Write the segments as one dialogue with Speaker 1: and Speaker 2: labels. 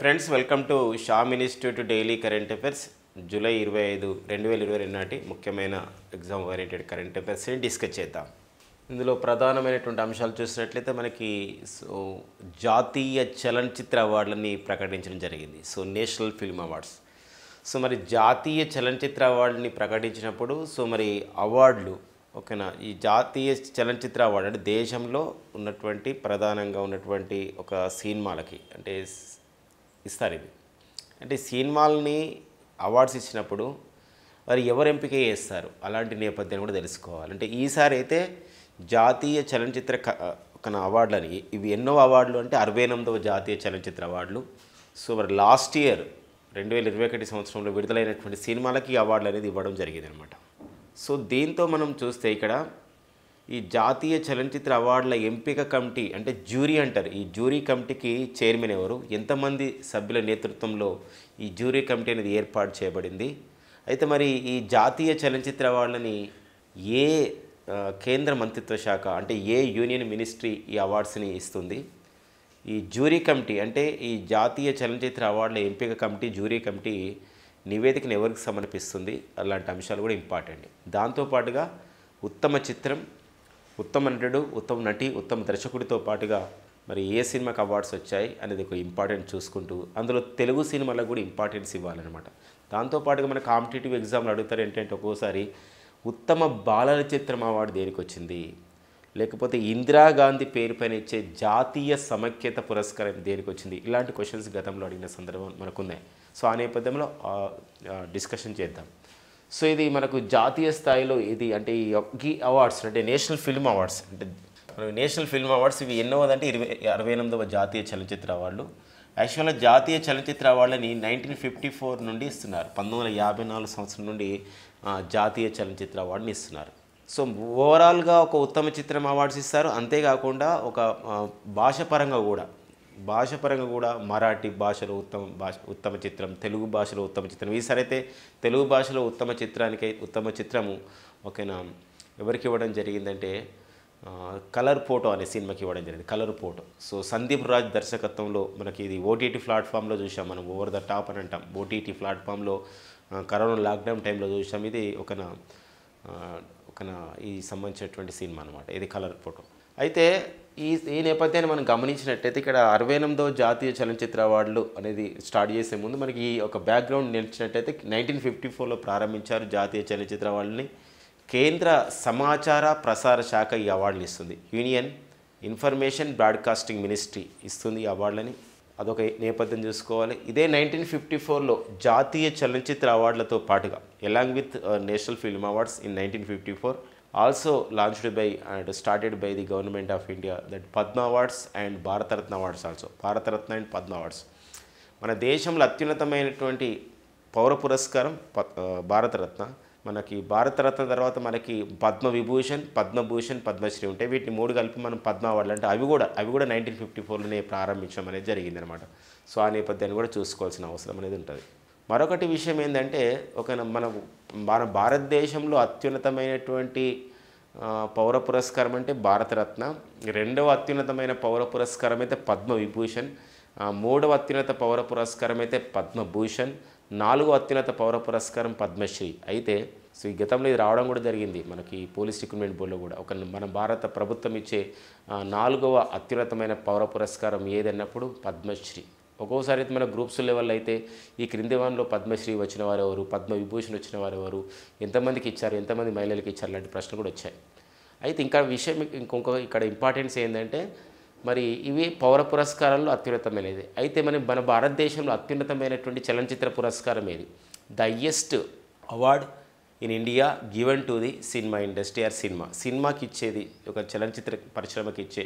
Speaker 1: friends welcome to Sham institute daily current affairs July ఇరవై ఐదు రెండు వేల ఇరవై రెండు నాటి ముఖ్యమైన ఎగ్జామ్ ఓరియంటెడ్ కరెంట్ అఫైర్స్ని డిస్కస్ చేద్దాం ఇందులో ప్రధానమైనటువంటి అంశాలు చూసినట్లయితే మనకి సో జాతీయ చలనచిత్ర అవార్డులని ప్రకటించడం జరిగింది so national film awards so మరి జాతీయ చలనచిత్ర అవార్డుని ప్రకటించినప్పుడు సో మరి అవార్డులు ఓకేనా ఈ జాతీయ చలనచిత్ర అవార్డు అంటే దేశంలో ఉన్నటువంటి ప్రధానంగా ఉన్నటువంటి ఒక సినిమాలకి అంటే స్- ఇస్తారు ఇది అంటే సినిమాలని అవార్డ్స్ ఇచ్చినప్పుడు మరి ఎవరు ఎంపిక చేస్తారు అలాంటి నేపథ్యం కూడా తెలుసుకోవాలి అంటే ఈసారి అయితే జాతీయ చలనచిత్ర క- ఒక అవార్డులని ఇవి ఎన్నో అవార్డులు అంటే అరవై ఎనిమిదవ జాతీయ చలనచిత్ర అవార్డులు సో మరి లాస్ట్ ఇయర్ రెండు వేల ఇరవై ఒకటి సంవత్సరంలో విడుదలైనటువంటి సినిమాలకి ఈ అవార్డులు అనేది ఇవ్వడం జరిగింది అనమాట సో దీంతో మనం చూస్తే ఇక్కడ ఈ జాతీయ చలనచిత్ర అవార్డుల ఎంపిక కమిటీ అంటే జ్యూరీ అంటారు ఈ జ్యూరీ కమిటీకి చైర్మన్ ఎవరు ఎంతమంది సభ్యుల నేతృత్వంలో ఈ జ్యూరీ కమిటీ అనేది ఏర్పాటు చేయబడింది అయితే మరి ఈ జాతీయ చలనచిత్ర అవార్డులని ఏ ఆ, కేంద్ర మంత్రిత్వ శాఖ అంటే ఏ యూనియన్ మినిస్ట్రీ ఈ అవార్డ్స్ని ఇస్తుంది ఈ జ్యూరీ కమిటీ అంటే ఈ జాతీయ చలనచిత్ర అవార్డుల ఎంపిక కమిటీ జ్యూరీ కమిటీ నివేదికను ఎవరికి సమర్పిస్తుంది అలాంటి అంశాలు కూడా ఇంపార్టెంట్ దాంతోపాటుగా ఉత్తమ చిత్రం ఉత్తమ నటుడు ఉత్తమ నటి ఉత్తమ దర్శకుడితో పాటుగా మరి ఏ సినిమాకి అవార్డ్స్ వచ్చాయి అనేది ఒక ఇంపార్టెంట్ చూసుకుంటూ అందులో తెలుగు సినిమాలకు కూడా ఇంపార్టెన్స్ ఇవ్వాలన్నమాట దాంతోపాటుగా మన కాంపిటేటివ్ ఎగ్జామ్లు అడుగుతారు ఏంటంటే ఒక్కోసారి ఉత్తమ బాలల చిత్రం అవార్డు దేనికి వచ్చింది లేకపోతే ఇందిరాగాంధీ పేరు పైన ఇచ్చే జాతీయ సమైక్యత పురస్కారం దేనికి వచ్చింది ఇలాంటి క్వశ్చన్స్ గతంలో అడిగిన సందర్భం మనకున్నాయి సో ఆ నేపథ్యంలో డిస్కషన్ చేద్దాం సో ఇది మనకు జాతీయ స్థాయిలో ఇది అంటే ఈ ఈ అవార్డ్స్ అంటే నేషనల్ ఫిల్మ్ అవార్డ్స్ అంటే మనకు నేషనల్ ఫిల్మ్ అవార్డ్స్ ఇవి ఎన్నోదంటే ఇరవై అరవై ఎనిమిదవ జాతీయ చలనచిత్ర అవార్డులు యాక్చువల్గా జాతీయ చలనచిత్ర అవార్డులని నైన్టీన్ ఫిఫ్టీ ఫోర్ నుండి ఇస్తున్నారు పంతొమ్మిది వందల యాభై నాలుగు సంవత్సరం నుండి ఆ, జాతీయ చలనచిత్ర అవార్డుని ఇస్తున్నారు సో ఓవరాల్గా ఒక ఉత్తమ చిత్రం అవార్డ్స్ ఇస్తారు అంతేకాకుండా ఒక ఆ, భాష పరంగా కూడా భాష పరంగా కూడా మరాఠీ భాషలో ఉత్తమ భాష ఉత్తమ చిత్రం తెలుగు భాషలో ఉత్తమ చిత్రం ఈసారి అయితే తెలుగు భాషలో ఉత్తమ చిత్రానికి ఉత్తమ చిత్రము ఓకేనా ఎవరికి ఇవ్వడం జరిగిందంటే ఆ, కలర్ ఫోటో అనే సినిమాకి ఇవ్వడం జరిగింది colour photo so Sandeep Raj దర్శకత్వంలో మనకి ఇది ఓటీటీ ప్లాట్ఫామ్లో చూసాం మనం ఓవర్ ద టాప్ అని అంటాం ఓటీటీ ప్లాట్ఫామ్లో ఆ, కరోనా లాక్డౌన్ టైంలో చూసాం ఇది ఒకన ఆ, ఒకన ఈ సంబంధించినటువంటి సినిమా అనమాట ఇది కలర్ ఫోటో అయితే ఈ ఈ నేపథ్యాన్ని మనం గమనించినట్టయితే ఇక్కడ అరవై ఎనిమిదవ జాతీయ చలనచిత్ర అవార్డులు అనేది స్టార్ట్ చేసే ముందు మనకి ఈ ఒక బ్యాక్గ్రౌండ్ నిలిచినట్టయితే నైన్టీన్ ఫిఫ్టీ ఫోర్లో ప్రారంభించారు జాతీయ చలనచిత్ర అవార్డుని కేంద్ర సమాచార ప్రసార శాఖ ఈ అవార్డులు ఇస్తుంది యూనియన్ ఇన్ఫర్మేషన్ బ్రాడ్కాస్టింగ్ మినిస్ట్రీ ఇస్తుంది ఈ అవార్డులని అదొక నేపథ్యం చూసుకోవాలి ఇదే నైన్టీన్ ఫిఫ్టీ ఫోర్లో జాతీయ చలనచిత్ర అవార్డులతో పాటుగా along with national film awards in nineteen fifty four also launched by and started by the government of India that Padma awards and Bharat Ratna awards also Bharat Ratna and Padma awards మన దేశంలో అత్యున్నతమైనటువంటి పౌర పురస్కారం ప- ఆ, భారతరత్న మనకి భారతరత్న తర్వాత మనకి పద్మ విభూషణ్ పద్మభూషణ్ పద్మశ్రీ ఉంటాయి వీటిని మూడు కలిపి మనం పద్మ అవార్డులు అంటే అవి కూడా అవి కూడా నైన్టీన్ ఫిఫ్టీ ఫోర్లోనే ప్రారంభించడం అనేది జరిగిందనమాట సో ఆ నేపథ్యాన్ని కూడా చూసుకోవాల్సిన అవసరం అనేది ఉంటుంది మరొకటి విషయం ఏంటంటే ఒక మన మన భారతదేశంలో అత్యున్నతమైనటువంటి ఆ, పౌర పురస్కారం అంటే భారతరత్న రెండవ అత్యున్నతమైన పౌర పురస్కారం అయితే పద్మ విభూషణ్ ఆ, మూడవ అత్యున్నత పౌర పురస్కారం అయితే పద్మభూషణ్ నాలుగో అత్యున్నత పౌర పురస్కారం పద్మశ్రీ అయితే సో ఈ గతంలో ఇది రావడం కూడా జరిగింది మనకి పోలీస్ రిక్రూట్మెంట్ బోర్డులో కూడా ఒక మన భారత ప్రభుత్వం ఇచ్చే ఆ, నాలుగవ అత్యున్నతమైన పౌర పురస్కారం ఏదన్నప్పుడు పద్మశ్రీ ఒక్కోసారి అయితే మన గ్రూప్స్ లెవెల్ అయితే ఈ క్రింది వన్లో పద్మశ్రీ వచ్చిన వారు ఎవరు పద్మ విభూషణ్ వచ్చిన వారు ఎవరు ఎంతమందికి ఇచ్చారు ఎంతమంది మహిళలకు ఇచ్చారు లాంటి ప్రశ్నలు కూడా వచ్చాయి అయితే ఇంకా విషయం ఇంకొక ఇక్కడ ఇంపార్టెన్స్ ఏంటంటే మరి ఇవి పౌర పురస్కారాల్లో అత్యున్నతమైనది అయితే మన మన భారతదేశంలో అత్యున్నతమైనటువంటి చలనచిత్ర పురస్కారం ఏది the highest award in India given to the cinema industry or cinema సినిమాకి ఇచ్చేది ఒక చలనచిత్ర పరిశ్రమకి ఇచ్చే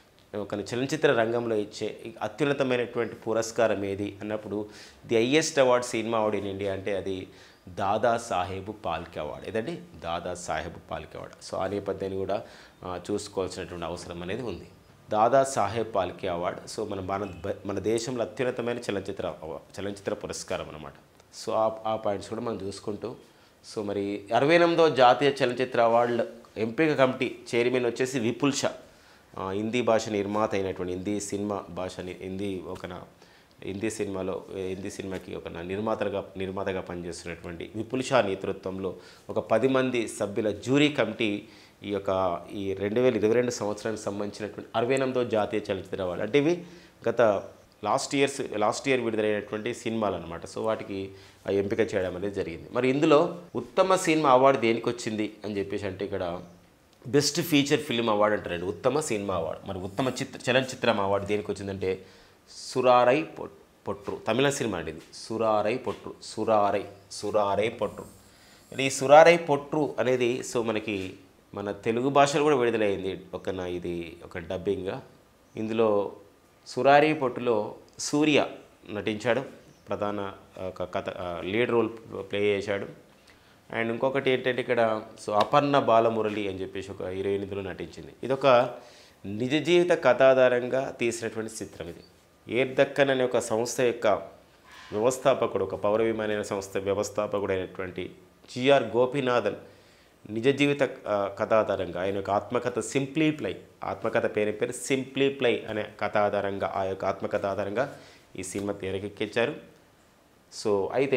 Speaker 1: ఒక చలనచిత్ర రంగంలో ఇచ్చే అత్యున్నతమైనటువంటి పురస్కారం ఏది అన్నప్పుడు the highest award cinema award in India అంటే అది దాదా సాహెబ్ పాల్కే అవార్డ్ ఏదండి దాదా సాహెబ్ పాల్కే అవార్డ్ సో ఆ నేపథ్యాన్ని కూడా ఆ, చూసుకోవాల్సినటువంటి అవసరం అనేది ఉంది దాదా సాహెబ్ పాల్కే అవార్డ్ సో మన మన మన దేశంలో అత్యున్నతమైన చలనచిత్ర అవ- చలనచిత్ర పురస్కారం అనమాట సో ఆ ఆ పాయింట్స్ కూడా మనం చూసుకుంటూ సో మరి అరవై ఎనిమిదవ జాతీయ చలనచిత్ర అవార్డుల ఎంపిక కమిటీ చైర్మన్ వచ్చేసి విపుల్ షా ఆ, హిందీ భాష నిర్మాత అయినటువంటి హిందీ సినిమా భాషని హిందీ ఒక హిందీ సినిమాలో హిందీ సినిమాకి ఒక నా నిర్మాతగా నిర్మాతగా పనిచేస్తున్నటువంటి విపుల్ షా నేతృత్వంలో ఒక పది మంది సభ్యుల జ్యూరీ కమిటీ ఈ యొక్క ఈ రెండు వేల ఇరవై రెండు సంవత్సరానికి సంబంధించినటువంటి అరవై ఎనిమిదో జాతీయ చలనచిత్ర అవార్డు అంటే ఇవి గత లాస్ట్ ఇయర్స్ లాస్ట్ ఇయర్ విడుదలైనటువంటి సినిమాలు అనమాట సో వాటికి ఆ ఎంపిక చేయడం అనేది జరిగింది మరి ఇందులో ఉత్తమ సినిమా అవార్డు దేనికి వచ్చింది అని చెప్పేసి అంటే ఇక్కడ బెస్ట్ ఫీచర్ ఫిల్మ్ అవార్డు అంటారండి ఉత్తమ సినిమా అవార్డు మరి ఉత్తమ చిత్ర చలనచిత్రం అవార్డు దేనికి వచ్చిందంటే సురారై పొట్ పొట్రు తమిళ సినిమా అండి ఇది సురారై పొట్రు సురారై సురారై పొట్రు మరి ఈ సురారై పొట్రు అనేది సో మనకి మన తెలుగు భాషలో కూడా విడుదలైంది ఒక నా ఇది ఒక డబ్బింగ్గా ఇందులో సురారి పొట్టులో సూర్య నటించాడు ప్రధాన ఒక కథ లీడ్ రోల్ ప్లే చేశాడు అండ్ ఇంకొకటి ఏంటంటే ఇక్కడ సో అపర్ణ బాలమురళి అని చెప్పేసి ఒక హీరోయిన్ ఇందులో నటించింది ఇది ఒక నిజ జీవిత కథ ఆధారంగా తీసినటువంటి చిత్రం ఇది ఎయిర్ దక్కన్ అనే ఒక సంస్థ యొక్క వ్యవస్థాపకుడు ఒక పౌర విమానయాన సంస్థ వ్యవస్థాపకుడు అయినటువంటి జిఆర్ గోపీనాథన్ నిజ జీవిత ఆ, కథ ఆధారంగా ఆయన యొక్క ఆత్మకథ సింప్లీ ప్లై ఆత్మకథ పేరు పేరు సింప్లీ ప్లై అనే కథ ఆధారంగా ఆ యొక్క ఆత్మకథ ఆధారంగా ఈ సినిమా తెరకెక్కించారు సో అయితే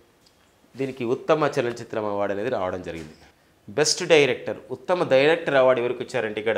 Speaker 1: దీనికి ఉత్తమ చలనచిత్రం అవార్డు అనేది రావడం జరిగింది బెస్ట్ డైరెక్టర్ ఉత్తమ డైరెక్టర్ అవార్డు ఎవరికి ఇచ్చారంటే ఇక్కడ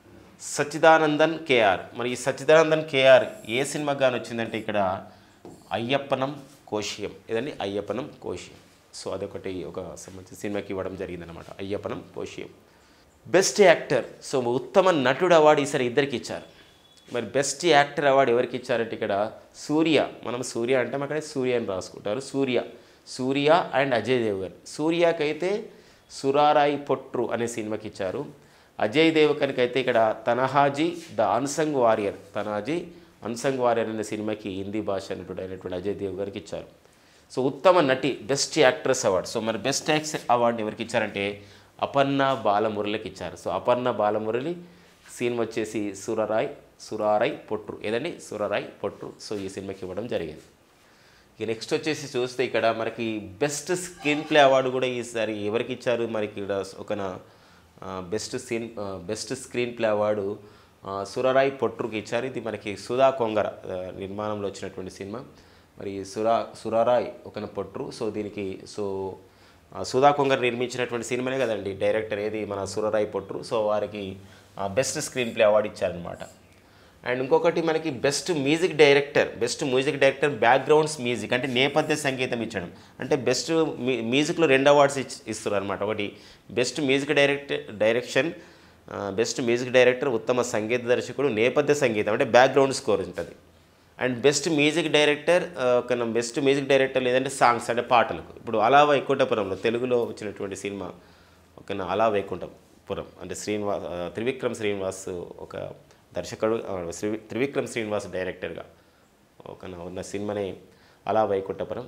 Speaker 1: సచ్చిదానందన్ కేఆర్ మరి ఈ సచ్చిదానందన్ కేఆర్ ఏ సినిమాకి గాని వచ్చిందంటే ఇక్కడ అయ్యప్పనం కోశియం ఇదండి అయ్యప్పనం కోశియం సో అదొకటి ఒక సంబంధించిన సినిమాకి ఇవ్వడం జరిగిందనమాట Ayyappanum Koshiyum best actor so ఉత్తమ నటుడు అవార్డు ఈసారి ఇద్దరికి ఇచ్చారు మరి బెస్ట్ యాక్టర్ అవార్డు ఎవరికి ఇచ్చారంటే ఇక్కడ సూర్య మనం సూర్య అంటే అక్కడ సూర్య అని రాసుకుంటారు సూర్య సూర్య అండ్ అజయ్ దేవగన్ సూర్యకైతే సురారాయి పొట్రు అనే సినిమాకి ఇచ్చారు అజయ్ దేవకన్కి అయితే ఇక్కడ Tanhaji the unsung warrior Tanhaji unsung warrior అనే సినిమాకి హిందీ భాష నటుడు అయినటువంటి అజయ్ దేవగన్కి ఇచ్చారు సో ఉత్తమ నటి బెస్ట్ యాక్ట్రెస్ అవార్డు సో మరి బెస్ట్ యాక్టర్ అవార్డు ఎవరికి ఇచ్చారంటే అపర్ణ బాలమురళికి ఇచ్చారు సో అపర్ణ బాలమురళి సినిమా వచ్చేసి సురరాయ్ సురారాయ్ పొట్రు ఏదండి సురరాయ్ పొట్రు సో ఈ సినిమాకి ఇవ్వడం జరిగింది ఇక నెక్స్ట్ వచ్చేసి చూస్తే ఇక్కడ మనకి బెస్ట్ స్క్రీన్ ప్లే అవార్డు కూడా ఈసారి ఎవరికి ఇచ్చారు మనకి ఇక్కడ ఒక best scene best screenplay award ఆ, సురరాయ్ పొట్రుకి ఇచ్చారు ఇది మనకి సుధా కొంగర ఆ, నిర్మాణంలో వచ్చినటువంటి సినిమా మరి సురా సురారాయ్ ఒక పొట్రు సో దీనికి సో ఆ, సుధా కొంగర్ నిర్మించినటువంటి సినిమానే కదండి డైరెక్టర్ ఏది మన సురరాయ్ పొట్రు సో వారికి బెస్ట్ స్క్రీన్ ప్లే అవార్డు ఇచ్చారనమాట అండ్ ఇంకొకటి మనకి best music director best music director backgrounds music అంటే నేపథ్య సంగీతం ఇచ్చడం అంటే బెస్ట్ మ్యూజిక్లో రెండు అవార్డ్స్ ఇచ్ ఇస్తారు అనమాట ఒకటి best music director direction best music director ఉత్తమ సంగీత దర్శకుడు నేపథ్య సంగీతం అంటే బ్యాక్గ్రౌండ్ స్కోర్ ఉంటుంది అండ్ బెస్ట్ మ్యూజిక్ డైరెక్టర్ ఒక బెస్ట్ మ్యూజిక్ డైరెక్టర్ లేదంటే సాంగ్స్ అంటే పాటలకు ఇప్పుడు అలా వైకుంఠపురంలో తెలుగులో వచ్చినటువంటి సినిమా ఒక అలా వైకుంఠపురం అంటే శ్రీనివాస్ ఆ, త్రివిక్రమ్ శ్రీనివాస్ ఒక దర్శకుడు ఆ, శ్రీ- త్రివిక్రమ్ శ్రీనివాస్ డైరెక్టర్గా ఒక నా ఉన్న సినిమానే అలా వైకుంఠపురం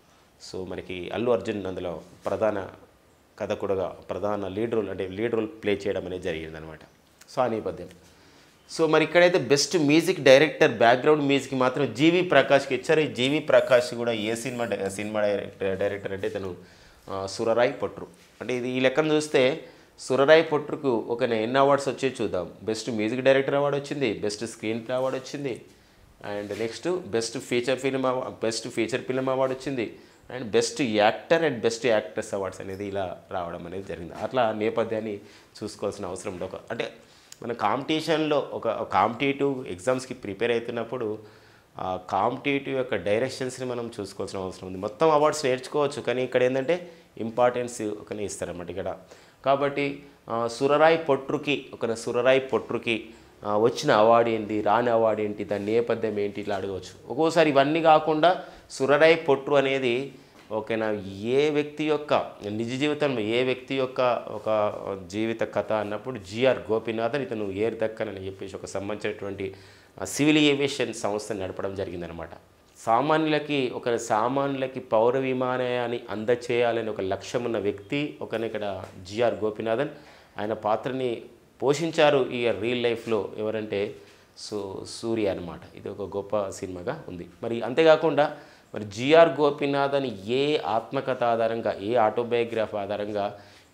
Speaker 1: సో మనకి అల్లు అర్జున్ అందులో ప్రధాన కథకుడుగా ప్రధాన లీడ్ రోల్ అంటే లీడ్ రోల్ ప్లే చేయడం అనేది జరిగిందనమాట సో ఆ నేపథ్యం సో మరి ఇక్కడైతే best music director background music మాత్రం జీవి ప్రకాష్కి ఇచ్చారు ఈ జీవి ప్రకాష్ కూడా ఏ సినిమా డై- సినిమా డైరెక్టర్ డైరెక్టర్ అంటే తను ఆ, సురరాయ్ పొట్రు అంటే ఇది ఈ లెక్కను చూస్తే సురరాయ్ పొట్రుకు ఒక ఎన్ని అవార్డ్స్ వచ్చే చూద్దాం బెస్ట్ మ్యూజిక్ డైరెక్టర్ అవార్డు వచ్చింది బెస్ట్ స్క్రీన్ ప్లే అవార్డు వచ్చింది and next best feature film best feature film award వచ్చింది and best actor and best actress awards అనేది ఇలా రావడం అనేది జరిగింది అట్లా నేపథ్యాన్ని చూసుకోవాల్సిన అవసరం ఉంది ఒక అంటే మన కాంపిటీషన్లో ఒక కాంపిటేటివ్ ఎగ్జామ్స్కి ప్రిపేర్ అవుతున్నప్పుడు ఆ కాంపిటేటివ్ యొక్క డైరెక్షన్స్ని మనం చూసుకోవాల్సిన అవసరం ఉంది మొత్తం అవార్డ్స్ నేర్చుకోవచ్చు కానీ ఇక్కడ ఏంటంటే ఇంపార్టెన్స్ ఒకనే ఇస్తారన్నమాట ఇక్కడ కాబట్టి ఆ, సురరాయ్ పొట్రుకి ఒక సురరాయ్ పొట్రుకి ఆ, వచ్చిన అవార్డు ఏంటి రాని అవార్డు ఏంటి దాని నేపథ్యం ఏంటి ఇట్లా అడగవచ్చు ఒక్కోసారి ఇవన్నీ కాకుండా సురరాయ్ పొట్రు అనేది ఓకేనా ఏ వ్యక్తి యొక్క నిజ జీవితంలో ఏ వ్యక్తి యొక్క ఒక జీవిత కథ అన్నప్పుడు జిఆర్ గోపీనాథన్ ఇతను ఏర్ దక్కన్ అని చెప్పేసి ఒక సంబంధించినటువంటి ఆ, సివిల్ ఏవియేషన్ సంస్థను నడపడం జరిగిందనమాట సామాన్యులకి ఒక సామాన్యులకి పౌర విమానయాన్ని అందచేయాలని ఒక లక్ష్యం ఉన్న వ్యక్తి ఒకని ఇక్కడ జిఆర్ గోపీనాథన్ ఆయన పాత్రని పోషించారు ఈ రియల్ లైఫ్లో ఎవరంటే సో సూర్య అనమాట ఇది ఒక గొప్ప సినిమాగా ఉంది మరి అంతేకాకుండా మరి జిఆర్ గోపీనాథ్ అని ఏ ఆత్మకథ ఆధారంగా ఏ ఆటోబయోగ్రఫీ ఆధారంగా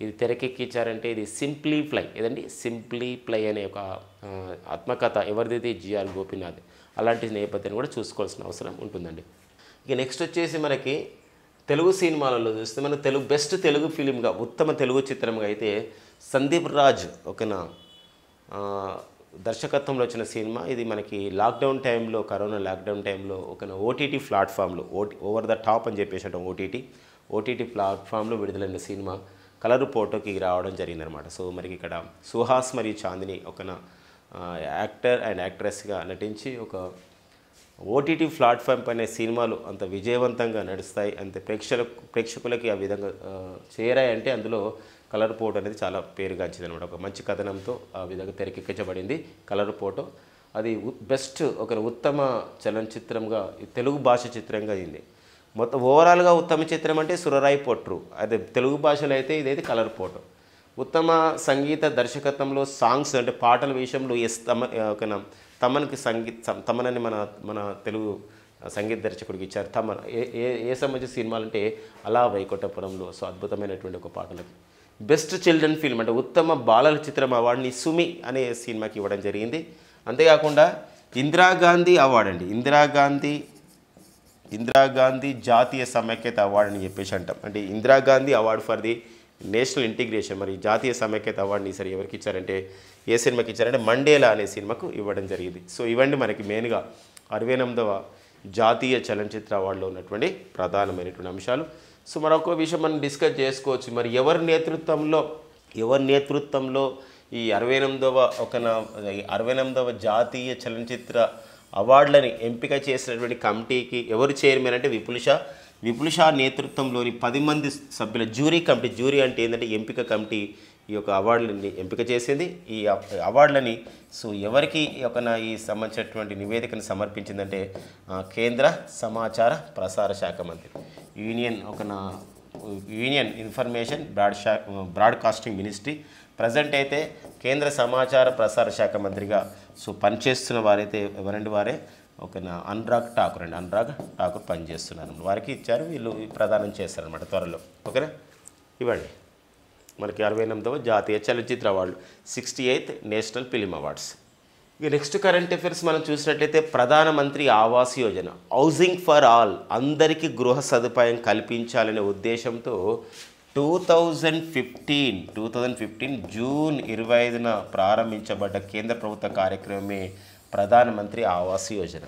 Speaker 1: ఇది తెరకెక్కించారంటే ఇది సింప్లీ ప్లై ఏదండి సింప్లీ ప్లై అనే ఒక ఆ, ఆత్మకథ ఎవరిది జిఆర్ గోపీనాథ్ అలాంటి నేపథ్యాన్ని కూడా చూసుకోవాల్సిన అవసరం ఉంటుందండి ఇక నెక్స్ట్ వచ్చేసి మనకి తెలుగు సినిమాలలో చూస్తే మన తెలుగు బెస్ట్ తెలుగు ఫిలింగా ఉత్తమ తెలుగు చిత్రంగా అయితే సందీప్ రాజ్ ఒకన ఆ, దర్శకత్వంలో వచ్చిన సినిమా ఇది మనకి లాక్డౌన్ టైంలో కరోనా లాక్డౌన్ టైంలో ఒక ఓటీటీ ప్లాట్ఫామ్లో ఓటీ ఓవర్ ద టాప్ అని చెప్పేసి అంటాం ఓటీటీ ఓటీటీ ప్లాట్ఫామ్లో విడుదలైన సినిమా కలర్ ఫోటోకి రావడం జరిగిందనమాట సో మరి ఇక్కడ సుహాస్ మరియు చాందిని ఒక యాక్టర్ అండ్ యాక్ట్రెస్గా నటించి ఒక ఓటీటీ ప్లాట్ఫామ్ పైన సినిమాలు అంత విజయవంతంగా నడుస్తాయి అంత ప్రేక్షకుల ప్రేక్షకులకి ఆ విధంగా ఆ, చేరాయంటే అందులో కలర్ పోటు అనేది చాలా పేరుగాంచింది అనమాట ఒక మంచి కథనంతో ఆ విధంగా తెరకెక్కించబడింది కలర్ పోటో అది బెస్ట్ ఒక ఉత్తమ చలనచిత్రంగా ఈ తెలుగు భాష చిత్రంగా అయింది మొత్తం ఓవరాల్గా ఉత్తమ చిత్రం అంటే సురరాయి పొట్రు అదే తెలుగు భాషలో అయితే ఇదైతే కలర్ ఫోటో ఉత్తమ సంగీత దర్శకత్వంలో సాంగ్స్ అంటే పాటల విషయంలో ఎస్ తమ ఒక తమన్కి సంగీత్ తమనని మన మన తెలుగు సంగీత దర్శకుడికి ఇచ్చారు తమన్ ఏ ఏ ఏ సంబంధించిన సినిమాలు అంటే అలా వైకుంఠపురంలో సో అద్భుతమైనటువంటి ఒక పాటలకి బెస్ట్ చిల్డ్రన్ ఫిల్మ్ అంటే ఉత్తమ బాలల చిత్రం అవార్డుని సుమి అనే సినిమాకి ఇవ్వడం జరిగింది అంతేకాకుండా ఇందిరాగాంధీ అవార్డు అండి ఇందిరాగాంధీ ఇందిరాగాంధీ జాతీయ సమైక్యత అవార్డు అని చెప్పేసి అంటాం అంటే Indira Gandhi award for the national integration మరి జాతీయ సమైక్యత అవార్డుని ఈసారి ఎవరికి ఇచ్చారంటే ఏ సినిమాకి ఇచ్చారంటే మండేలా అనే సినిమాకు ఇవ్వడం జరిగింది సో ఇవన్నీ మనకి మెయిన్గా అరవై ఎనిమిదవ జాతీయ చలనచిత్ర అవార్డులో ఉన్నటువంటి ప్రధానమైనటువంటి అంశాలు సో మరొక విషయం మనం డిస్కస్ చేసుకోవచ్చు మరి ఎవరి నేతృత్వంలో ఎవరి నేతృత్వంలో ఈ అరవై ఎనిమిదవ ఒక అరవై ఎనిమిదవ జాతీయ చలనచిత్ర అవార్డులని ఎంపిక చేసినటువంటి కమిటీకి ఎవరు చైర్మన్ అంటే విపుల్ షా విపుల్ షా నేతృత్వంలోని పది మంది సభ్యుల జ్యూరీ కమిటీ జ్యూరీ అంటే ఏంటంటే ఎంపిక కమిటీ ఈ యొక్క అవార్డులని ఎంపిక చేసింది ఈ అ- అవార్డులని సో ఎవరికి ఈ యొక్క నా ఈ సంబంధించినటువంటి నివేదికను సమర్పించిందంటే ఆ, కేంద్ర సమాచార ప్రసార శాఖ మంత్రి యూనియన్ ఒక నా యూనియన్ ఇన్ఫర్మేషన్ బ్రాడ్ షా బ్రాడ్కాస్టింగ్ మినిస్ట్రీ ప్రజెంట్ అయితే కేంద్ర సమాచార ప్రసార శాఖ మంత్రిగా సో పనిచేస్తున్న వారైతే ఎవరండి వారే ఒక నా అనురాగ్ ఠాకూర్ అండి అనురాగ్ ఠాకూర్ పనిచేస్తున్నారు వారికి ఇచ్చారు వీళ్ళు ప్రదానం చేస్తారనమాట త్వరలో ఓకేనా ఇవ్వండి మనకి అరవై ఎనిమిదవ జాతీయ చలనచిత్ర award sixty eighth national film awards ఇక నెక్స్ట్ కరెంట్ అఫైర్స్ మనం చూసినట్లయితే Pradhan Mantri Awas Yojana housing for all అందరికీ గృహ సదుపాయం కల్పించాలనే ఉద్దేశంతో two thousand fifteen two thousand fifteen June ఇరవై ఐదున ప్రారంభించబడ్డ కేంద్ర ప్రభుత్వ కార్యక్రమమే ప్రధానమంత్రి ఆవాస్ యోజన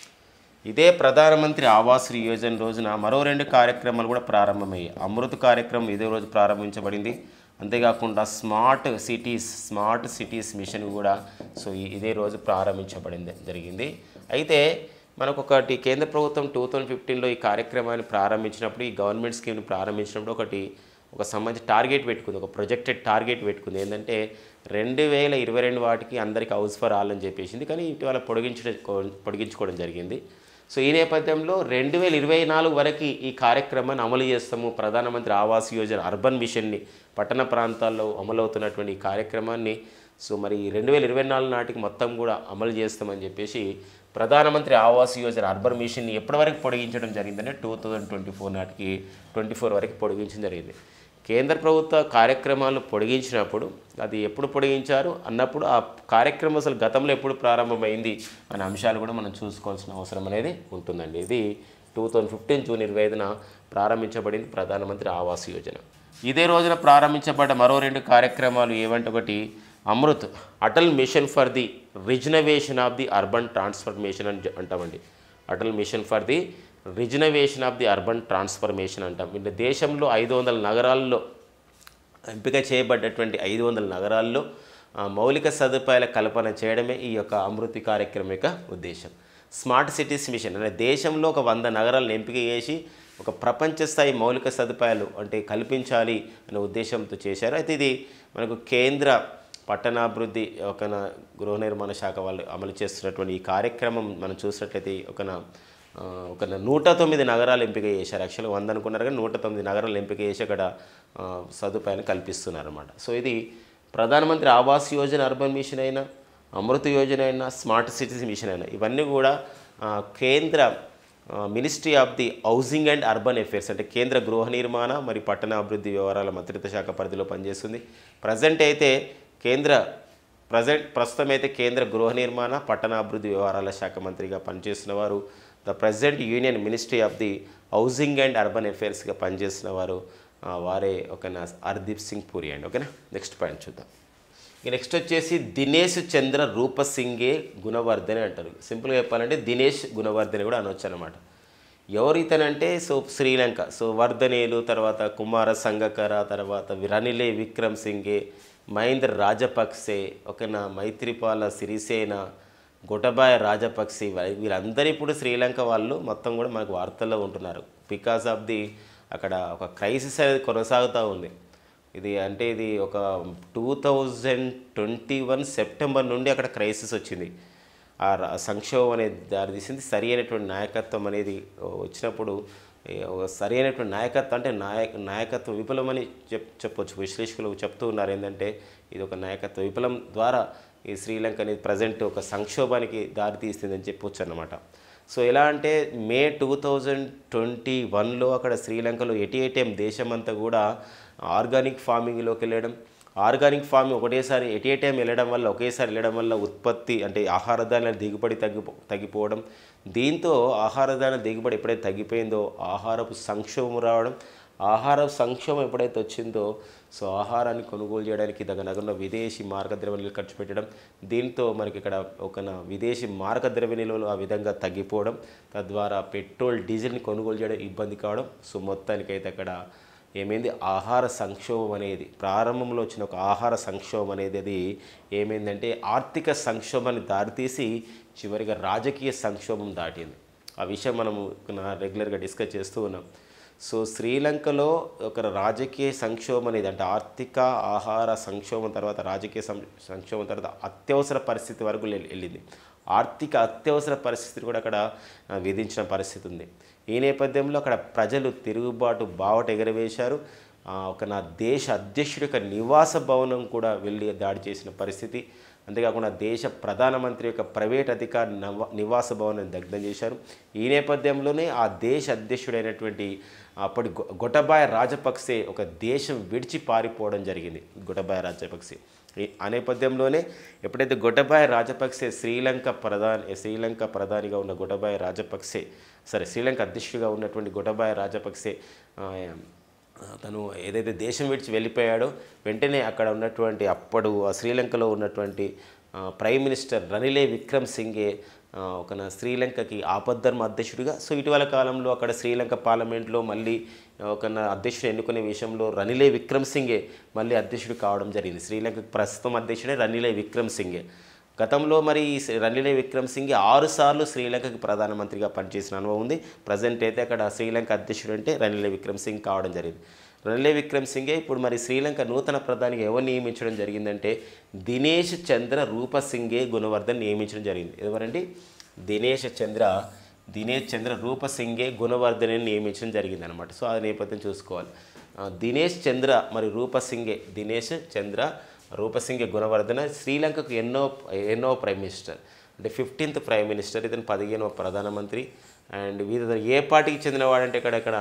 Speaker 1: ఇదే ప్రధానమంత్రి ఆవాస్ యోజన రోజున మరో రెండు కార్యక్రమాలు కూడా ప్రారంభమయ్యాయి అమృత్ కార్యక్రమం ఇదే రోజు ప్రారంభించబడింది అంతేకాకుండా smart cities smart cities mission కూడా సో ఈ- ఇదే రోజు ప్రారంభించబడింది జరిగింది అయితే మనకు ఒకటి కేంద్ర ప్రభుత్వం టూ థౌజండ్ ఫిఫ్టీన్లో ఈ కార్యక్రమాన్ని ప్రారంభించినప్పుడు ఈ గవర్నమెంట్ స్కీమ్ని ప్రారంభించినప్పుడు ఒకటి ఒక సంబంధించి టార్గెట్ పెట్టుకుంది ఒక ప్రొజెక్టెడ్ టార్గెట్ పెట్టుకుంది ఏంటంటే రెండు వేల ఇరవై రెండు వాటికి అందరికీ హౌస్ ఫర్ ఆల్ అని చెప్పేసింది కానీ ఇటీవల పొడిగించడం పొడిగించుకోవడం జరిగింది సో ఈ నేపథ్యంలో రెండు వేల ఇరవై నాలుగు వరకు ఈ కార్యక్రమాన్ని అమలు చేస్తాము ప్రధానమంత్రి ఆవాస్ యోజన అర్బన్ మిషన్ని పట్టణ ప్రాంతాల్లో అమలవుతున్నటువంటి ఈ కార్యక్రమాన్ని సో మరి రెండు వేల ఇరవై నాలుగు నాటికి మొత్తం కూడా అమలు చేస్తామని చెప్పేసి ప్రధానమంత్రి ఆవాస్ యోజన అర్బన్ మిషన్ని ఎప్పటి వరకు పొడిగించడం జరిగిందంటే టూ థౌజండ్ ట్వంటీ ఫోర్ నాటికి ట్వంటీ ఫోర్ వరకు పొడిగించడం జరిగింది కేంద్ర ప్రభుత్వ కార్యక్రమాలు పొడిగించినప్పుడు అది ఎప్పుడు పొడిగించారు అన్నప్పుడు ఆ కార్యక్రమం అసలు గతంలో ఎప్పుడు ప్రారంభమైంది అనే అంశాలు కూడా మనం చూసుకోవాల్సిన అవసరం అనేది ఉంటుందండి ఇది టూ థౌజండ్ ఫిఫ్టీన్ జూన్ ఇరవై ఐదున ప్రారంభించబడింది ప్రధానమంత్రి ఆవాస్ యోజన ఇదే రోజున ప్రారంభించబడ్డ మరో రెండు కార్యక్రమాలు ఏవంటే ఒకటి Amrit Atal mission for the rejuvenation of the urban transformation అని చె- అంటామండి Atal mission for the rejuvenation of the urban transformation అంటాం అంటే దేశంలో ఐదు వందల నగరాల్లో ఎంపిక చేయబడ్డటువంటి ఐదు వందల నగరాల్లో ఆ, మౌలిక సదుపాయాల కల్పన చేయడమే ఈ యొక్క అమృతి కార్యక్రమం యొక్క ఉద్దేశం స్మార్ట్ సిటీస్ మిషన్ అంటే దేశంలో ఒక వంద నగరాలను ఎంపిక చేసి ఒక ప్రపంచ స్థాయి మౌలిక సదుపాయాలు అంటే కల్పించాలి అనే ఉద్దేశంతో చేశారు అయితే ఇది మనకు కేంద్ర పట్టణాభివృద్ధి ఒక నా గృహ నిర్మాణ శాఖ వాళ్ళు అమలు చేస్తున్నటువంటి ఈ కార్యక్రమం మనం చూసినట్లయితే ఒక నా ఆ, ఒక నూట తొమ్మిది నగరాలు ఎంపిక చేశారు యాక్చువల్గా వంద అనుకున్నారు కానీ నూట తొమ్మిది నగరాలు ఎంపిక చేసి అక్కడ ఆ, సదుపాయాన్ని కల్పిస్తున్నారు అన్నమాట సో ఇది ప్రధానమంత్రి ఆవాస్ యోజన అర్బన్ మిషన్ అయినా అమృత యోజన అయినా స్మార్ట్ సిటీస్ మిషన్ అయినా ఇవన్నీ కూడా ఆ, కేంద్ర ministry of the housing and urban affairs అంటే కేంద్ర గృహ నిర్మాణ మరియు పట్టణ అభివృద్ధి వ్యవహారాల మంత్రిత్వ శాఖ పరిధిలో పనిచేస్తుంది ప్రజెంట్ అయితే కేంద్ర ప్రజెంట్ ప్రస్తుతం అయితే కేంద్ర గృహ నిర్మాణ పట్టణ అభివృద్ధి వ్యవహారాల శాఖ మంత్రిగా పనిచేస్తున్న వారు the president union ministry of the housing and urban అఫేర్స్గా పనిచేస్తున్న వారు ఆ, వారే ఒక హర్దీప్ సింగ్ పూరి అండి ఓకేనా నెక్స్ట్ పాయింట్ చూద్దాం ఇక నెక్స్ట్ వచ్చేసి దినేష్ చంద్ర రూపసింగే గుణవర్ధని అంటారు సింపుల్గా చెప్పాలంటే దినేష్ గుణవర్ధని కూడా అనొచ్చు అనమాట ఎవరు ఇతనంటే సో శ్రీలంక సో వర్ధనేలు తర్వాత కుమార సంగకర తర్వాత రనిలే విక్రమ్ సింగే మహేంద్ర రాజపక్సే ఒకన మైత్రిపాల సిరిసేన గొటబాయ రాజపక్సే వీ- వీళ్ళందరూ ఇప్పుడు శ్రీలంక వాళ్ళు మొత్తం కూడా మనకు వార్తల్లో ఉంటున్నారు బికాస్ ఆఫ్ ది అక్కడ ఒక క్రైసిస్ అనేది కొనసాగుతూ ఉంది ఇది అంటే ఇది ఒక two thousand twenty one September నుండి అక్కడ క్రైసిస్ వచ్చింది ఆ ర- సంక్షోభం అనేది దారితీసింది సరి అయినటువంటి నాయకత్వం అనేది వచ్చినప్పుడు ఏ, ఒక సరి అయినటువంటి నాయకత్వం అంటే నాయక నాయకత్వం విఫలమని చెప్ చెప్పొచ్చు విశ్లేషకులు చెప్తూ ఉన్నారు ఏంటంటే ఇది ఒక నాయకత్వ విఫలం ద్వారా ఈ శ్రీలంక అనేది ప్రజెంట్ ఒక సంక్షోభానికి దారితీస్తుందని చెప్పొచ్చు అన్నమాట సో ఎలా అంటే మే టూ థౌజండ్ ట్వంటీ వన్లో అక్కడ శ్రీలంకలో ఎటీఏటీఎం దేశమంతా కూడా ఆర్గానిక్ ఫార్మింగ్లోకి వెళ్ళడం ఆర్గానిక్ ఫార్మింగ్ ఒకటేసారి ఎటీఏటీఎం వెళ్ళడం వల్ల ఒకేసారి వెళ్ళడం వల్ల ఉత్పత్తి అంటే ఆహార ధాన్యాల దిగుబడి తగ్గిపో తగ్గిపోవడం దీంతో ఆహార ధాన్యాల దిగుబడి ఎప్పుడైతే తగ్గిపోయిందో ఆహారపు సంక్షోభం రావడం ఆహార సంక్షోభం ఎప్పుడైతే వచ్చిందో సో ఆహారాన్ని కొనుగోలు చేయడానికి దగ్గర విదేశీ మార్గ ద్రవ్య ఖర్చు పెట్టడం దీంతో మనకి ఇక్కడ ఒక నా- విదేశీ మార్గ ద్రవ్య నిల్వలు ఆ విధంగా తగ్గిపోవడం తద్వారా పెట్రోల్ డీజిల్ని కొనుగోలు చేయడం ఇబ్బంది కావడం సో మొత్తానికైతే అక్కడ ఏమైంది ఆహార సంక్షోభం అనేది ప్రారంభంలో వచ్చిన ఒక ఆహార సంక్షోభం అనేది అది ఏమైందంటే ఆర్థిక సంక్షోభాన్ని దారితీసి చివరిగా రాజకీయ సంక్షోభం దాటింది ఆ విషయం మనము రెగ్యులర్గా డిస్కస్ చేస్తూ ఉన్నాం సో శ్రీలంకలో ఒక రాజకీయ సంక్షోభం అనేది అంటే ఆర్థిక ఆహార సంక్షోభం తర్వాత రాజకీయ సం సంక్షోభం తర్వాత అత్యవసర పరిస్థితి వరకు వెళ్ళి- వెళ్ళింది ఆర్థిక అత్యవసర పరిస్థితిని కూడా అక్కడ ఆ, విధించిన పరిస్థితి ఉంది ఈ నేపథ్యంలో అక్కడ ప్రజలు తిరుగుబాటు బావట ఎగరవేశారు ఆ, ఒక నా దేశ అధ్యక్షుడి యొక్క నివాస భవనం కూడా వెళ్ళి దాడి చేసిన పరిస్థితి అంతేకాకుండా దేశ ప్రధానమంత్రి యొక్క ప్రైవేట్ అధికారి నవ నివాస భవనాన్ని దగ్ధం చేశారు ఈ నేపథ్యంలోనే ఆ దేశ అధ్యక్షుడైనటువంటి అప్పటి గొ- గొటబాయ రాజపక్సే ఒక దేశం విడిచి పారిపోవడం జరిగింది గొటబాయ రాజపక్సే ఈ- ఆ నేపథ్యంలోనే ఎప్పుడైతే గొటబాయ రాజపక్సే శ్రీలంక ప్రధాని శ్రీలంక ప్రధానిగా ఉన్న గొటబాయ రాజపక్సే సరే శ్రీలంక అధ్యక్షుడిగా ఉన్నటువంటి గొటబాయ రాజపక్సే ఆ, తను ఏదైతే దేశం విడిచి వెళ్ళిపోయాడో వెంటనే అక్కడ ఉన్నటువంటి అప్పుడు ఆ శ్రీలంకలో ఉన్నటువంటి ఆ, prime minister Ranil Wickremesinghe ఆ, ఒక నా శ్రీలంకకి ఆపద్ధర్మ అధ్యక్షుడిగా సో ఇటీవల కాలంలో అక్కడ శ్రీలంక పార్లమెంట్లో మళ్ళీ ఒక నా అధ్యక్షుడు ఎన్నుకునే విషయంలో రనిలే విక్రమ్ సింగే మళ్ళీ అధ్యక్షుడు కావడం జరిగింది శ్రీలంకకు ప్రస్తుతం అధ్యక్షుడే రనిలే విక్రమ్ సింగే గతంలో మరి ఈ శ్రీ- రనిలే విక్రమ్ సింగ్ ఆరు సార్లు శ్రీలంకకి ప్రధానమంత్రిగా పనిచేసిన అనుభవం ఉంది ప్రజెంట్ అయితే అక్కడ శ్రీలంక అధ్యక్షుడు అంటే రనిలే విక్రమ్ సింగ్ కావడం జరిగింది రనిలే విక్రమ్ సింగే ఇప్పుడు మరి శ్రీలంక నూతన ప్రధానిగా ఎవరు నియమించడం జరిగిందంటే దినేష్ చంద్ర రూపసింగే గుణవర్ధన్ నియమించడం జరిగింది ఎవరండి దినేష్ చంద్ర దినేష్ చంద్ర రూపసింగే గుణవర్ధన్ నియమించడం జరిగింది అనమాట సో ఆ నేపథ్యం చూసుకోవాలి ఆ, దినేష్ చంద్ర మరి రూపసింగే దినేష్ చంద్ర రూపసింగే గుణవర్ధన శ్రీలంకకు ఎన్నో ఎన్నో ప్రైమ్ మినిస్టర్ అంటే ఫిఫ్టీన్త్ ప్రైమ్ మినిస్టర్ ఇతను పదిహేనవ ప్రధానమంత్రి అండ్ వీరు ఏ పార్టీకి చెందినవాడంటే ఇక్కడ ఇక్కడ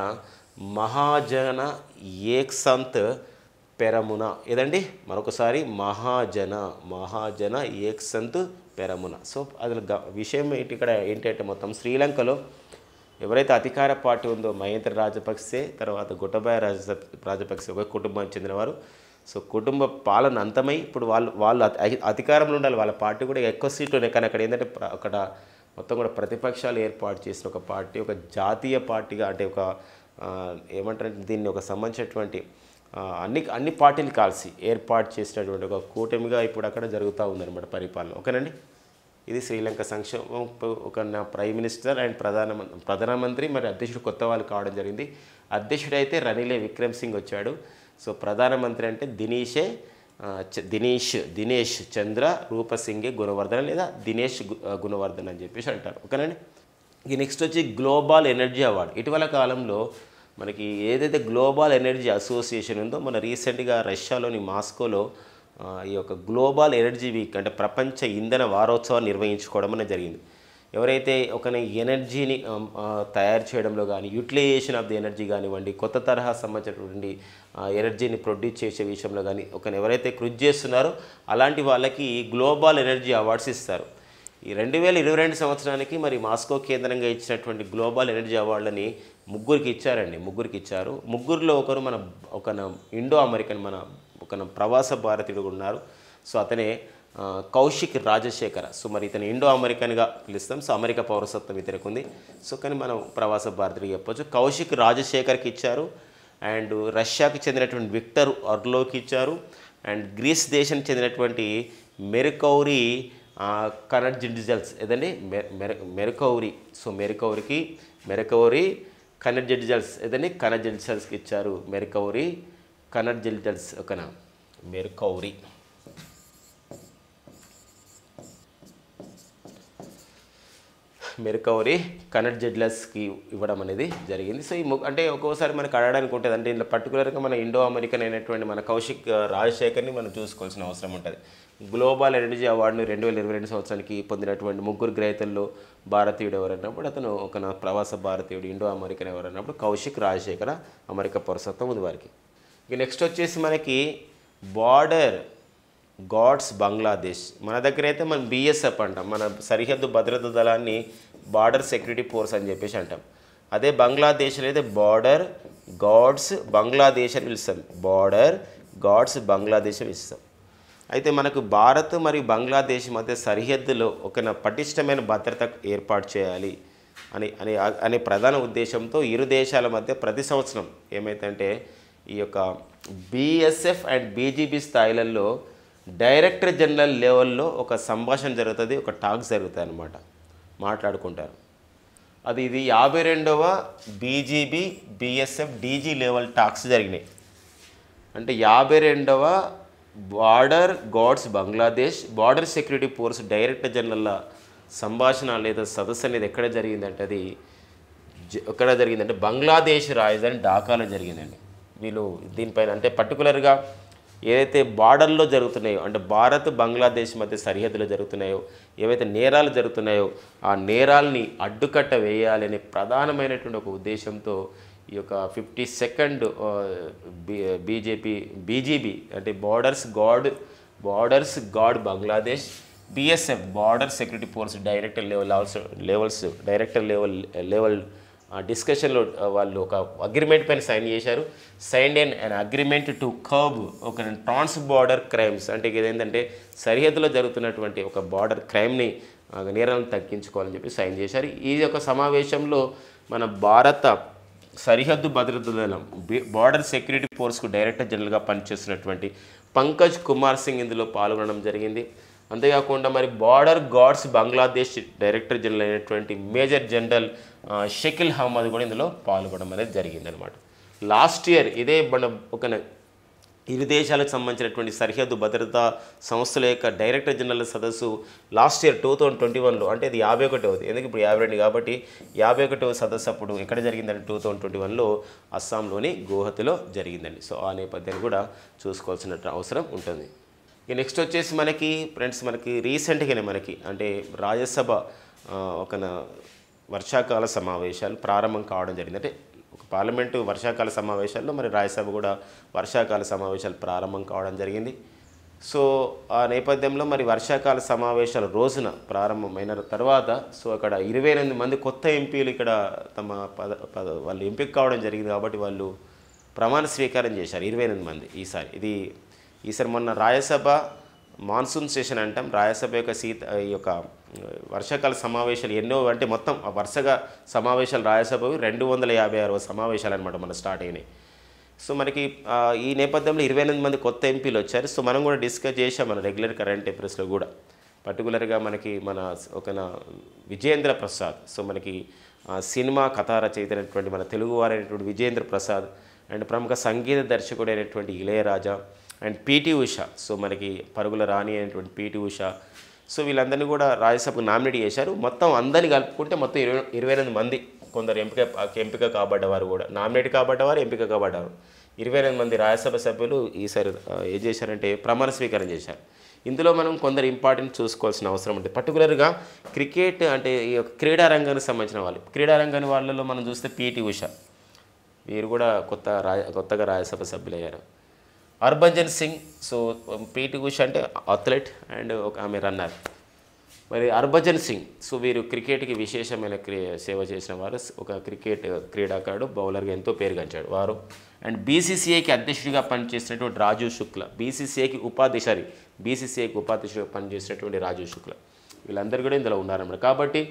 Speaker 1: మహాజన ఏక్సంత్ పెరమున ఏదండి మరొకసారి మహాజన మహాజన ఏక్సంత్ పెరమున సో అది గ- విషయం ఏంటి ఇక్కడ ఏంటంటే మొత్తం శ్రీలంకలో ఎవరైతే అధికార పార్టీ ఉందో మహేంద్ర రాజపక్సే తర్వాత గుట్టబాయ రాజ రాజపక్సే ఒక కుటుంబానికి చెందినవారు సో కుటుంబ పాలన అంతమై ఇప్పుడు వాళ్ళు వాళ్ళు అధి- అధికారంలో ఉండాలి వాళ్ళ పార్టీ కూడా ఎక్కువ సీట్లు ఉన్నాయి కానీ అక్కడ ఏంటంటే ప్ర- అక్కడ మొత్తం కూడా ప్రతిపక్షాలు ఏర్పాటు చేసిన ఒక పార్టీ ఒక జాతీయ పార్టీగా అంటే ఒక ఆ, ఏమంటారంటే దీన్ని ఒక సంబంధించినటువంటి ఆ, అన్ని అన్ని పార్టీలు కలిసి ఏర్పాటు చేసినటువంటి ఒక కూటమిగా ఇప్పుడు అక్కడ జరుగుతూ ఉందన్నమాట పరిపాలన ఓకేనండి ఇది శ్రీలంక సంక్షేమం ఒక నా ప్రైమ్ మినిస్టర్ అండ్ ప్రధాన ప్రధానమంత్రి మరి అధ్యక్షుడు కొత్త వాళ్ళు కావడం జరిగింది అధ్యక్షుడు అయితే రనిలే విక్రమ్ సింగ్ వచ్చాడు సో ప్రధానమంత్రి అంటే దినేషే ఆ, చ- దినేష్ దినేష్ చంద్ర రూపసింగే గుణవర్ధన్ లేదా దినేష్ గు- ఆ, గుణవర్ధన్ అని చెప్పేసి అంటారు ఓకేనండి ఇక నెక్స్ట్ వచ్చి గ్లోబల్ ఎనర్జీ అవార్డు ఇటీవల కాలంలో మనకి ఏదైతే గ్లోబల్ ఎనర్జీ అసోసియేషన్ ఉందో మన రీసెంట్గా రష్యాలోని మాస్కోలో ఆ, ఈ యొక్క గ్లోబల్ ఎనర్జీ వీక్ అంటే ప్రపంచ ఇంధన వారోత్సవాన్ని నిర్వహించుకోవడం అనేది జరిగింది ఎవరైతే ఒక ఎనర్జీని ఆమ్, ఆ, తయారు చేయడంలో కానీ యూటిలైజేషన్ ఆఫ్ ది ఎనర్జీ కానివ్వండి కొత్త తరహా సంబంధించినటువంటి ఆ, ఎనర్జీని ప్రొడ్యూస్ చేసే విషయంలో కానీ ఒక ఎవరైతే కృషి చేస్తున్నారో అలాంటి వాళ్ళకి గ్లోబల్ ఎనర్జీ అవార్డ్స్ ఇస్తారు ఈ రెండు వేల ఇరవై రెండు సంవత్సరానికి మరి మాస్కో కేంద్రంగా ఇచ్చినటువంటి గ్లోబల్ ఎనర్జీ అవార్డులని ముగ్గురికి ఇచ్చారండి ముగ్గురికి ఇచ్చారు ముగ్గురులో ఒకరు మన ఒక ఇండో అమెరికన్ మన ఒక ప్రవాస భారతీయుడు ఉన్నారు సో అతనే ఆ, కౌశిక్ రాజశేఖర సో మరి ఇతను ఇండో అమెరికన్గా పిలుస్తాం సో అమెరికా పౌరసత్వం ఇతనికి ఉంది సో కానీ మనం ప్రవాస భారతీయుడు చెప్పొచ్చు కౌశిక్ రాజశేఖర్కి ఇచ్చారు అండ్ రష్యాకి చెందినటువంటి విక్టర్ అర్లోకి ఇచ్చారు అండ్ గ్రీస్ దేశానికి చెందినటువంటి మెరుకౌరి కనర్జిడిజల్స్ ఏదండి మె- మెర మెరుకౌరి సో మెరుకౌరికి మెరుకౌరి కనర్జిడిజల్స్ ఏదండి కనర్జిడిజల్స్కి ఇచ్చారు మెరుకౌరి కనర్జిడిజల్స్ ఒకనా మెరుకౌరి మెరుకవరి కనెక్ట్ జడ్లెస్కి ఇవ్వడం అనేది జరిగింది సో ఈ ము- అంటే ఒక్కోసారి మనకు అడగడానికి ఉంటుంది అంటే ఇందులో పర్టికులర్గా మన ఇండో అమెరికన్ అయినటువంటి మన కౌశిక్ ఆ, రాజశేఖర్ని మనం చూసుకోవాల్సిన అవసరం ఉంటుంది గ్లోబల్ ఎనర్జీ అవార్డును రెండు వేల ఇరవై రెండు సంవత్సరానికి పొందినటువంటి ముగ్గురు గ్రహీతల్లో భారతీయుడు ఎవరన్నప్పుడు అతను ఒక నా ప్రవాస భారతీయుడు ఇండో అమెరికన్ ఎవరన్నప్పుడు కౌశిక్ రాజశేఖర అమెరికా పౌరసత్వం ఉంది వారికి ఇక నెక్స్ట్ వచ్చేసి మనకి బార్డర్ గాడ్స్ బంగ్లాదేశ్ మన దగ్గర అయితే మనం బిఎస్ఎఫ్ అంటాం మన సరిహద్దు భద్రతా దళాన్ని బార్డర్ సెక్యూరిటీ ఫోర్స్ అని చెప్పేసి అంటాం అదే బంగ్లాదేశ్లో అయితే బార్డర్ గాడ్స్ బంగ్లాదేశ్ అని పిలుస్తాం బార్డర్ గాడ్స్ బంగ్లాదేశ్ అని పిలుస్తాం అయితే మనకు భారత్ మరియు బంగ్లాదేశ్ మధ్య సరిహద్దులో ఒక న- పటిష్టమైన భద్రత ఏర్పాటు చేయాలి అని అనే అనే ప్రధాన ఉద్దేశంతో ఇరు దేశాల మధ్య ప్రతి సంవత్సరం ఏమైతుందంటే ఈ యొక్క బిఎస్ఎఫ్ అండ్ బీజీబీ స్థాయిలలో డైరెక్టర్ జనరల్ లెవెల్లో ఒక సంభాషణ జరుగుతుంది ఒక టాక్ జరుగుతుంది అనమాట మాట్లాడుకుంటారు అది ఇది యాభై రెండవ BGB BSF DG level talks జరిగినాయి అంటే యాభై రెండవ border guards Bangladesh border security force director general సంభాషణ లేదా సదస్సు అనేది ఎక్కడ జరిగిందంటే అది జ- ఎక్కడ జరిగిందంటే బంగ్లాదేశ్ రాజధాని ఢాకాలో జరిగిందండి వీళ్ళు దీనిపైన అంటే పర్టికులర్గా ఏదైతే బార్డర్లో జరుగుతున్నాయో అంటే భారత్ బంగ్లాదేశ్ మధ్య సరిహద్దులో జరుగుతున్నాయో ఏవైతే నేరాలు జరుగుతున్నాయో ఆ నేరాల్ని అడ్డుకట్ట వేయాలనే ప్రధానమైనటువంటి ఒక ఉద్దేశంతో ఈ యొక్క ఫిఫ్టీ సెకండ్ బీజేపీ బీజీబీ అంటే borders guard borders guard Bangladesh BSF border security force director level also levels director level level డిస్కషన్లో వాళ్ళు ఒక అగ్రిమెంట్ పైన సైన్ చేశారు sign and an agreement to curb ఒక ట్రాన్స్ బార్డర్ క్రైమ్స్ అంటే ఇది ఏంటంటే సరిహద్దులో జరుగుతున్నటువంటి ఒక బార్డర్ క్రైమ్ని ఆ, నేరాలను తగ్గించుకోవాలని చెప్పి సైన్ చేశారు ఈ యొక్క సమావేశంలో మన భారత సరిహద్దు భద్రతా దళం బి- బార్డర్ సెక్యూరిటీ ఫోర్స్కు డైరెక్టర్ జనరల్గా పనిచేస్తున్నటువంటి పంకజ్ కుమార్ సింగ్ ఇందులో పాల్గొనడం జరిగింది అంతేకాకుండా మరి border guards Bangladesh director general అయినటువంటి మేజర్ జనరల్ ఆ, షకిల్ అహ్మద్ కూడా ఇందులో పాల్గొనడం అనేది జరిగిందనమాట లాస్ట్ ఇయర్ ఇదే మన ఒక న- ఇరు దేశాలకు సంబంధించినటువంటి సరిహద్దు భద్రతా సంస్థల యొక్క డైరెక్టర్ జనరల్ సదస్సు last year two thousand twenty వన్లో అంటే ఇది యాభై ఒకటవది ఎందుకు ఇప్పుడు యాభై రెండు కాబట్టి యాభై ఒకటవ సదస్సు అప్పుడు ఎక్కడ జరిగిందంటే టూ థౌజండ్ ట్వంటీ వన్లో అస్సాంలోని గోహతిలో జరిగిందండి సో ఆ నేపథ్యాన్ని కూడా చూసుకోవాల్సిన అవసరం ఉంటుంది ఇక నెక్స్ట్ వచ్చేసి మనకి ఫ్రెండ్స్ మనకి రీసెంట్గానే మనకి అంటే రాజ్యసభ ఆ, ఒక నా- వర్షాకాల సమావేశాలు ప్రారంభం కావడం జరిగింది అంటే ఒక పార్లమెంటు వర్షాకాల సమావేశాల్లో మరి రాజ్యసభ కూడా వర్షాకాల సమావేశాలు ప్రారంభం కావడం జరిగింది సో ఆ నేపథ్యంలో మరి వర్షాకాల సమావేశాల రోజున ప్రారంభమైన తర్వాత సో అక్కడ ఇరవై ఎనిమిది మంది కొత్త ఎంపీలు ఇక్కడ తమ పద పద వాళ్ళు ఎంపిక కావడం జరిగింది కాబట్టి వాళ్ళు ప్రమాణ స్వీకారం చేశారు ఇరవై ఎనిమిది మంది ఈసారి ఇది ఈసారి మొన్న రాజ్యసభ మాన్సూన్ సెషన్ అంటాం రాజ్యసభ యొక్క శీత ఈ యొక్క ఆ, వర్షాకాల సమావేశాలు ఎన్నో అంటే మొత్తం ఆ వరుసగా సమావేశాలు రాజ్యసభవి రెండు వందల యాభై ఆరవ సమావేశాలు అనమాట మన స్టార్ట్ అయినాయి సో మనకి ఆ, ఈ నేపథ్యంలో ఇరవై ఎనిమిది మంది కొత్త ఎంపీలు వచ్చారు సో మనం కూడా డిస్కస్ చేసాం మన రెగ్యులర్ కరెంట్ అఫైర్స్లో కూడా పర్టికులర్గా మనకి మన ఒక నా విజయేంద్ర ప్రసాద్ సో మనకి ఆ, సినిమా కథా రచయిత అయినటువంటి మన తెలుగువారైనటువంటి విజయేంద్ర ప్రసాద్ అండ్ ప్రముఖ సంగీత దర్శకుడు అయినటువంటి Ilaiyaraaja and PT Usha so మనకి పరుగుల రాణి అయినటువంటి పీటీ ఉష సో వీళ్ళందరినీ కూడా రాజ్యసభకు నామినేట్ చేశారు మొత్తం అందరిని కలుపుకుంటే మొత్తం ఇరవై ఇరవై ఎనిమిది మంది కొందరు ఎంపిక ఎంపిక కాబడ్డవారు కూడా నామినేట్ కాబడ్డవారు ఎంపిక కాబడ్డారు ఇరవై ఎనిమిది మంది రాజ్యసభ సభ్యులు ఈసారి ఆ, ఏం చేశారంటే ప్రమాణ స్వీకారం చేశారు ఇందులో మనం కొందరు ఇంపార్టెంట్ చూసుకోవాల్సిన అవసరం ఉంటుంది పర్టికులర్గా క్రికెట్ అంటే ఈ యొక్క క్రీడా రంగానికి సంబంధించిన వాళ్ళు క్రీడా రంగాని వాళ్ళలో మనం చూస్తే పీటీ ఉష వీరు కూడా కొత్త రాయ కొత్తగా రాజ్యసభ సభ్యులయ్యారు హర్భజన్ సింగ్ సో పీటీ ఉష అంటే అథ్లెట్ అండ్ ఒక ఆమె రన్నర్ మరి హర్భజన్ సింగ్ సో వీరు క్రికెట్కి విశేషమైన క్రీ సేవ చేసిన వారు ఒక క్రికెట్ క్రీడాకారుడు బౌలర్గా ఎంతో పేరుగాంచాడు వారు అండ్ బీసీసీఐకి అధ్యక్షుడిగా పనిచేసినటువంటి రాజు శుక్ల బీసీసీఐకి ఉపాధ్యక్షుడి బీసీసీఐకి ఉపాధ్యక్షుడిగా పనిచేసినటువంటి రాజు శుక్ల వీళ్ళందరూ కూడా ఇందులో ఉన్నారన్నమాట కాబట్టి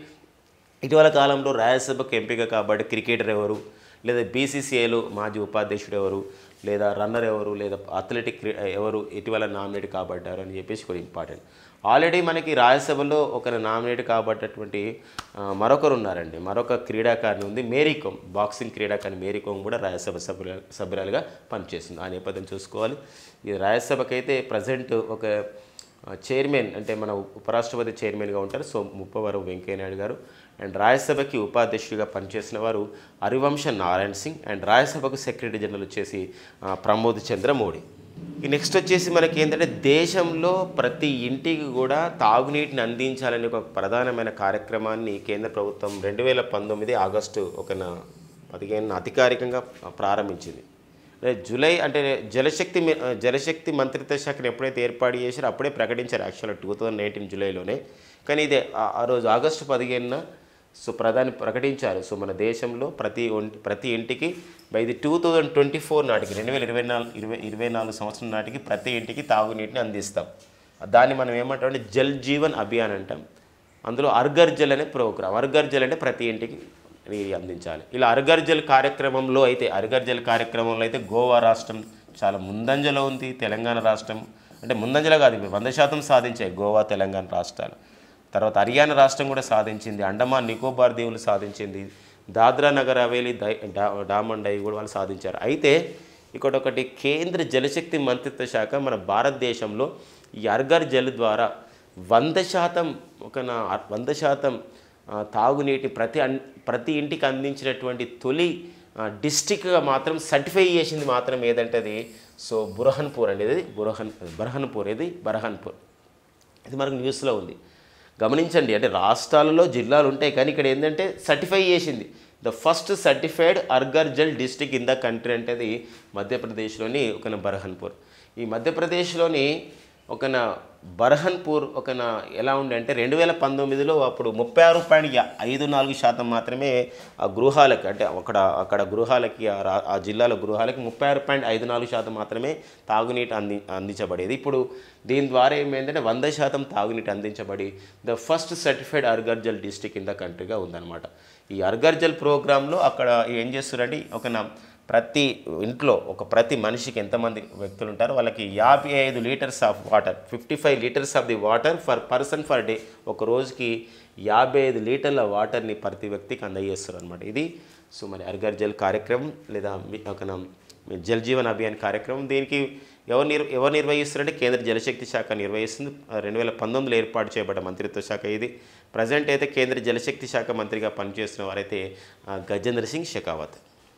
Speaker 1: ఇటీవల కాలంలో రాజ్యసభకు ఎంపిక కాబట్టి క్రికెటర్ ఎవరు లేదా బీసీసీఐలో మాజీ ఉపాధ్యక్షుడు ఎవరు లేదా రన్నర్ ఎవరు లేదా అథ్లెటిక్ క్రీ- ఎవరు ఇటీవల నామినేట్ కాబడ్డారు అని చెప్పేసి కూడా ఇంపార్టెంట్ ఆల్రెడీ మనకి రాజ్యసభలో ఒక నామినేట్ కాబట్టేటువంటి ఆ, మరొకరు ఉన్నారండి మరొక క్రీడాకారిణి ఉంది మేరీకోమ్ బాక్సింగ్ క్రీడాకారిణి మేరీకోమ్ కూడా రాజ్యసభ సభ్యుల సభ్యురాలుగా పనిచేస్తుంది ఆ నేపథ్యం చూసుకోవాలి ఈ రాజ్యసభకైతే ప్రజెంట్ ఒక ఆ, చైర్మన్ అంటే మన ఉపరాష్ట్రపతి చైర్మన్గా ఉంటారు సో ముప్పవరం వెంకయ్యనాయుడు గారు అండ్ రాజ్యసభకి ఉపాధ్యక్షుడిగా పనిచేసిన వారు హరివంశ నారాయణ సింగ్ అండ్ రాజ్యసభకు సెక్రటరీ జనరల్ వచ్చేసి ఆ, ప్రమోద్ చంద్ర మోడీ ఈ నెక్స్ట్ వచ్చేసి మనకి ఏంటంటే దేశంలో ప్రతి ఇంటికి కూడా తాగునీటిని అందించాలనే ఒక ప్రధానమైన కార్యక్రమాన్ని కేంద్ర ప్రభుత్వం రెండు వేల పంతొమ్మిది ఆగస్టు ఒక పదిహేను అధికారికంగా ప్రారంభించింది అంటే జూలై అంటే జలశక్తి మి- జలశక్తి మంత్రిత్వ శాఖను ఎప్పుడైతే ఏర్పాటు చేశారో అప్పుడే ప్రకటించారు యాక్చువల్గా టూ థౌజండ్ నైన్టీన్ జూలైలోనే కానీ ఇదే ఆ- ఆ రోజు ఆగస్టు పదిహేనున సో ప్రధాని ప్రకటించారు సో మన దేశంలో ప్రతి ఒంటి ప్రతి ఇంటికి by the two thousand twenty four నాటికి రెండు వేల ఇరవై నాలుగు ఇరవై ఇరవై నాలుగు సంవత్సరం నాటికి ప్రతి ఇంటికి తాగునీటిని అందిస్తాం దాన్ని మనం ఏమంటాం అంటే జల్ జీవన్ అభియాన్ అంటాం అందులో అర్గర్ జల్ అనే ప్రోగ్రామ్ అర్గర్ జల్ అంటే ప్రతి ఇంటికి నీరు అందించాలి ఇలా అర్గర్ జల్ కార్యక్రమంలో అయితే అర్గర్ జల్ కార్యక్రమంలో అయితే గోవా రాష్ట్రం చాలా ముందంజలో ఉంది తెలంగాణ రాష్ట్రం అంటే ముందంజలో కాదు ఇవి వంద శాతం సాధించాయి గోవా తెలంగాణ రాష్ట్రాలు తర్వాత హర్యానా రాష్ట్రం కూడా సాధించింది అండమాన్ నికోబార్ దీవులు సాధించింది దాద్రా నగర్ హవేలీ దై డా- డామన్ డై కూడా వాళ్ళు సాధించారు అయితే ఇక్కడ ఒకటి కేంద్ర జలశక్తి మంత్రిత్వ శాఖ మన భారతదేశంలో ఈ అర్గర్ జల్ ద్వారా వంద శాతం ఒక నా వంద శాతం ఆ, తాగునీటి ప్రతి అన్ ప్రతి ఇంటికి అందించినటువంటి తొలి ఆ, డిస్టిక్గా మాత్రం సర్టిఫై చేసింది మాత్రం ఏదంటే అది సో బురహన్పూర్ అనేది బురహన్ బర్హన్పూర్ ఇది బర్హన్పూర్ ఇది మనకు న్యూస్లో ఉంది గమనించండి అంటే రాష్ట్రాలలో జిల్లాలు ఉంటాయి కానీ ఇక్కడ ఏంటంటే సర్టిఫై చేసింది ద ఫస్ట్ సర్టిఫైడ్ అర్గర్ Jal district in the country అంటే అది మధ్యప్రదేశ్లోని ఒక బర్హన్పూర్ ఈ మధ్యప్రదేశ్లోని ఒక బర్హన్పూర్ ఒక ఎలా ఉండే అంటే రెండు వేల పంతొమ్మిదిలో అప్పుడు ముప్పై ఆరు పాయింట్ ఐదు నాలుగు శాతం మాత్రమే ఆ గృహాలకి అంటే అక్కడ అక్కడ గృహాలకి ఆ రా- ఆ జిల్లాలో గృహాలకి ముప్పై ఆరు పాయింట్ ఐదు నాలుగు శాతం మాత్రమే తాగునీటి అంది అందించబడేది ఇప్పుడు దీని ద్వారా ఏమైందంటే వంద శాతం తాగునీటి అందించబడి the first certified Har Ghar Jal district in the కంట్రీగా ఉందన్నమాట ఈ అర్గర్జల్ ప్రోగ్రాంలో అక్కడ ఏం చేస్తున్నారంటే ఒక నా- ప్రతి ఇంట్లో ఒక ప్రతి మనిషికి ఎంతమంది వ్యక్తులు ఉంటారో వాళ్ళకి యాభై ఐదు litres of water fifty five litres of the water for person for day ఒక రోజుకి యాభై ఐదు లీటర్ల వాటర్ని ప్రతి వ్యక్తికి అందజేస్తారు అనమాట ఇది సో మరి అర్గర్ జల్ కార్యక్రమం లేదా మీ- ఒక నా- మీ జల్ జీవన్ అభియాన్ కార్యక్రమం దీనికి ఎవరు నిర్ ఎవరు నిర్వహిస్తారంటే కేంద్ర జలశక్తి శాఖ నిర్వహిస్తుంది రెండు వేల పంతొమ్మిదిలో ఏర్పాటు చేయబడ్డ మంత్రిత్వ శాఖ ఇది ప్రజెంట్ అయితే కేంద్ర జలశక్తి శాఖ మంత్రిగా పనిచేస్తున్న వారైతే ఆ, గజేంద్ర సింగ్ షెకావత్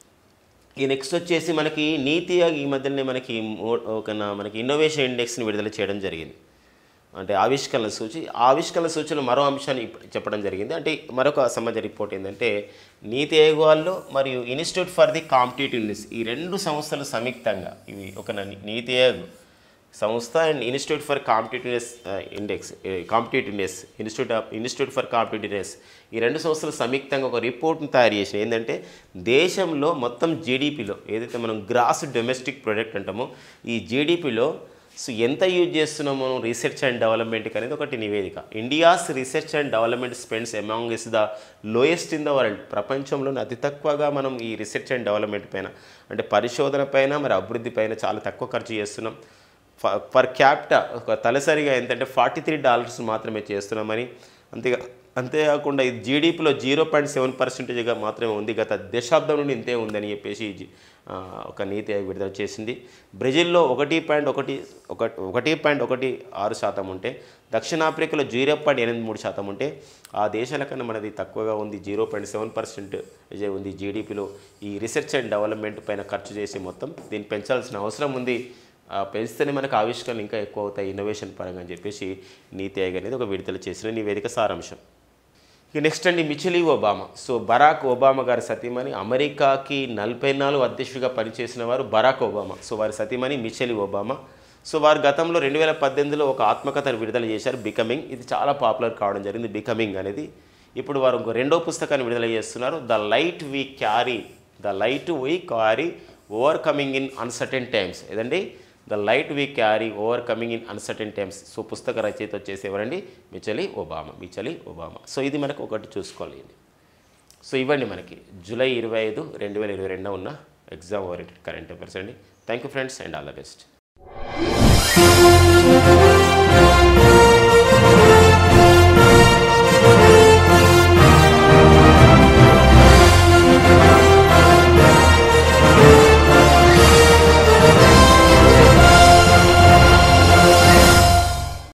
Speaker 1: ఈ నెక్స్ట్ వచ్చేసి మనకి నీతి ఆయోగ్ ఈ మధ్యనే మనకి మో- ఒక నా- మనకి ఇన్నోవేషన్ ఇండెక్స్ని విడుదల చేయడం జరిగింది అంటే ఆవిష్కరణ సూచి ఆ ఆవిష్కరణ సూచిలో మరో అంశాన్ని ఇప్- చెప్పడం జరిగింది అంటే మరొక సంబంధ రిపోర్ట్ ఏంటంటే నీతి ఆయోగ్ వాళ్ళు మరియు ఇన్స్టిట్యూట్ ఫర్ ది కాంపిటేటివ్నెస్ ఈ రెండు సంస్థలు సంయుక్తంగా ఇవి ఒక న- నీతి ఆయోగ్ సంస్థ and institute for competitiveness index competitiveness institute of institute for competitiveness ఈ రెండు సంస్థలు సంయుక్తంగా ఒక రిపోర్ట్ని తయారు చేసినాయి ఏంటంటే దేశంలో మొత్తం జీడిపిలో ఏదైతే మనం గ్రాస్ డొమెస్టిక్ ప్రొడక్ట్ అంటామో ఈ జీడిపిలో సో ఎంత యూజ్ చేస్తున్నామో రీసెర్చ్ అండ్ డెవలప్మెంట్కి అనేది ఒకటి నివేదిక India's research and development spends among is the lowest in the world ప్రపంచంలోనే అతి తక్కువగా మనం ఈ రీసెర్చ్ అండ్ డెవలప్మెంట్ పైన అంటే పరిశోధన పైన మరి అభివృద్ధి పైన చాలా తక్కువ ఖర్చు చేస్తున్నాం పర్ క్యాపిటా ఒక తలసరిగా ఎంతంటే ఫార్టీ త్రీ డాలర్స్ మాత్రమే చేస్తున్నామని అంతేగా అంతేకాకుండా ఇది జీడిపిలో జీరో పాయింట్ సెవెన్ పర్సెంటేజ్గా మాత్రమే ఉంది గత దశాబ్దం నుండి ఇంతే ఉందని చెప్పేసి జి- ఆ, ఒక నీతి ఆయోగ్ విడుదల చేసింది బ్రెజిల్లో ఒకటి పాయింట్ ఒకటి ఒక ఒకటి పాయింట్ ఒకటి ఆరు శాతం ఉంటే దక్షిణాఫ్రికాలో జీరో పాయింట్ ఎనిమిది మూడు శాతం ఉంటే ఆ దేశాల కన్నా మనది తక్కువగా ఉంది జీరో పాయింట్ సెవెన్ పర్సెంట్ ఉంది జీడిపిలో ఈ రీసెర్చ్ అండ్ డెవలప్మెంట్ పైన ఖర్చు చేసి మొత్తం దీన్ని పెంచాల్సిన అవసరం ఉంది ఆ పెంచితేనే మనకు ఆవిష్కరణలు ఇంకా ఎక్కువ అవుతాయి ఇన్నోవేషన్ పరంగా అని చెప్పేసి నీతి ఆయోగ్ అనేది ఒక విడుదల చేసిన నివేదిక సారాంశం ఇక నెక్స్ట్ అండి Michelle Obama so Barack Obama గారి సతీమణి అమెరికాకి నలభై నాలుగు అధ్యక్షుడిగా పనిచేసిన వారు బరాక్ ఒబామా సో వారి సతీమణి మిచెలి ఒబామా సో వారు గతంలో రెండు వేల పద్దెనిమిదిలో ఒక ఆత్మకథను విడుదల చేశారు బికమింగ్ ఇది చాలా పాపులర్ కావడం జరిగింది బికమింగ్ అనేది ఇప్పుడు వారు ఇంకో రెండో పుస్తకాన్ని విడుదల చేస్తున్నారు the light we carry the light we carry overcoming in uncertain times ఏదండి the light we carry overcoming in uncertain times so పుస్తక రచయిత వచ్చేసి ఎవరండి Michelle Obama Michelle Obama so ఇది మనకు ఒకటి చూసుకోవాలి ఇది సో ఇవ్వండి మనకి జూలై ఇరవై ఐదు రెండు వేల ఇరవై రెండున ఉన్న ఎగ్జామ్ ఓరియంటెడ్ కరెంట్ అఫైర్స్ అండి thank you friends and all the best